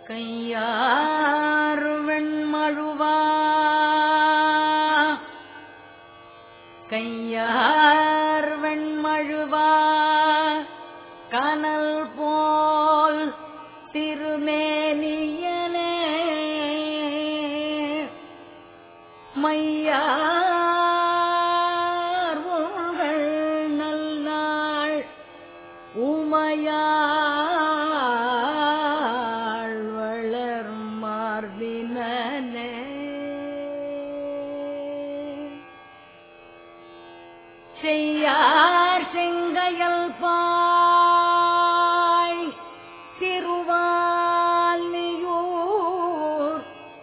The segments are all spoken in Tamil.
கையார் வெண்மழுவா கையார் வெண்மழுவா கனல் போல் திருமேனியனே மையார் உங்கள் நல்நாள் உமையாள் வளர் மார்பினே செய்யார் செங்கையல் பாய் திருவாலியூர்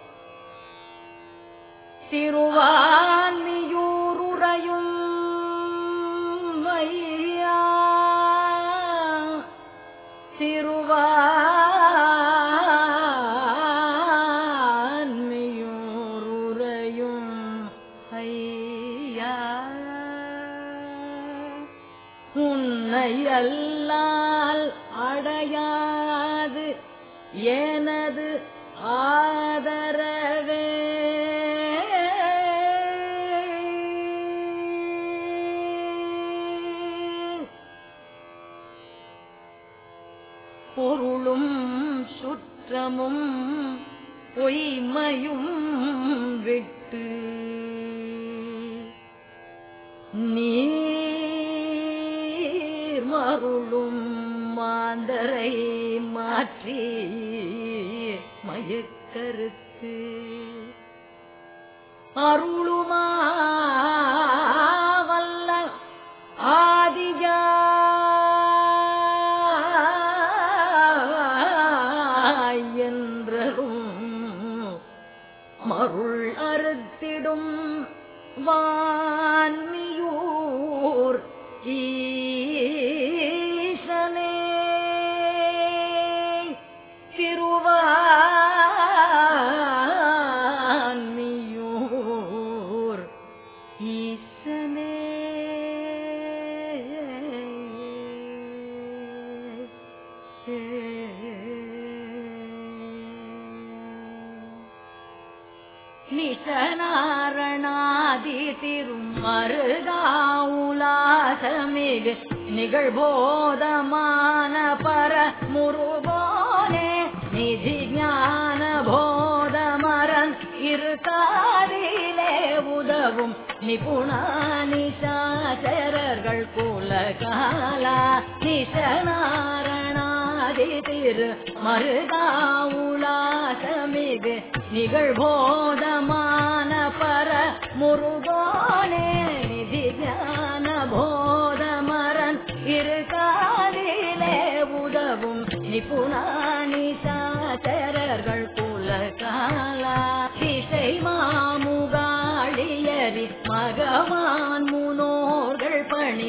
திருவாலியூருறையும் ஐயா திருவான்மியூருறையும் ஐயா உன்னை அல்லால் அடையாது எனது ஆதரவே பொருளும் சுற்றமும் பொய்மையும் விட்டு நீர் மருளும் மாந்தரை மாற்றி மயக்கருத்து அருளுமா வல்ல ஆதிஜா என்றரும் மருள் அறுத்திடும் வான்மியூர் ஈசனே திருவான்மியூர் ஈசனே நிசனாரணாதி திருமருகாவுலாசமிகு நிகழ்போதமான பர முருகோனே நிதி ஞான போதமரன் இருக்காதிலே உதவும் நிபுணா நிசாச்சரர்கள் குலகாலா நிசனாரணாதி திரு மருகாவுலாசமிகு நிகழ்போதமான பர முருகோனே நிதி ஞான போதமரன் இருக்காதிலே உதவும் நிபுணானி சாச்சரர்கள் குலகாலா திசை மாமுகாளியரி மகவான் முனோர்கள் பணி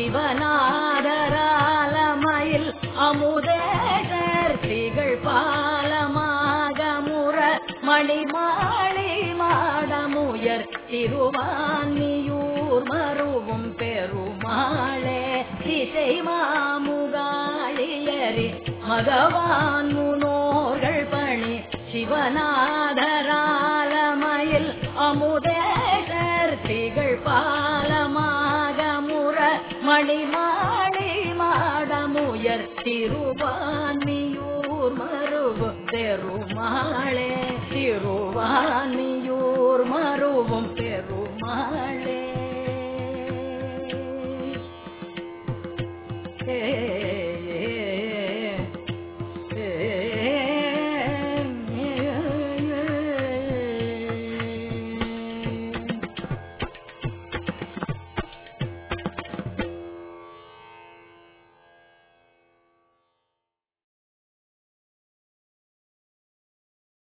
சிவநாதராலமயில் அமுதேசர் திகழ் பாலமாக முற மணிமாளி மாடமுயர் திருவான்மியூர் மருவும் பெருமாளே திசை மாமுகாளியரி மகவான் முனோர்கள் பணி சிவநாதராலமயில் அமுதேசர் திகழ் பாலமாக முற மணிமாளி மாடமுயர் திருவான்மியூர் மருவு பெருமாளே திரு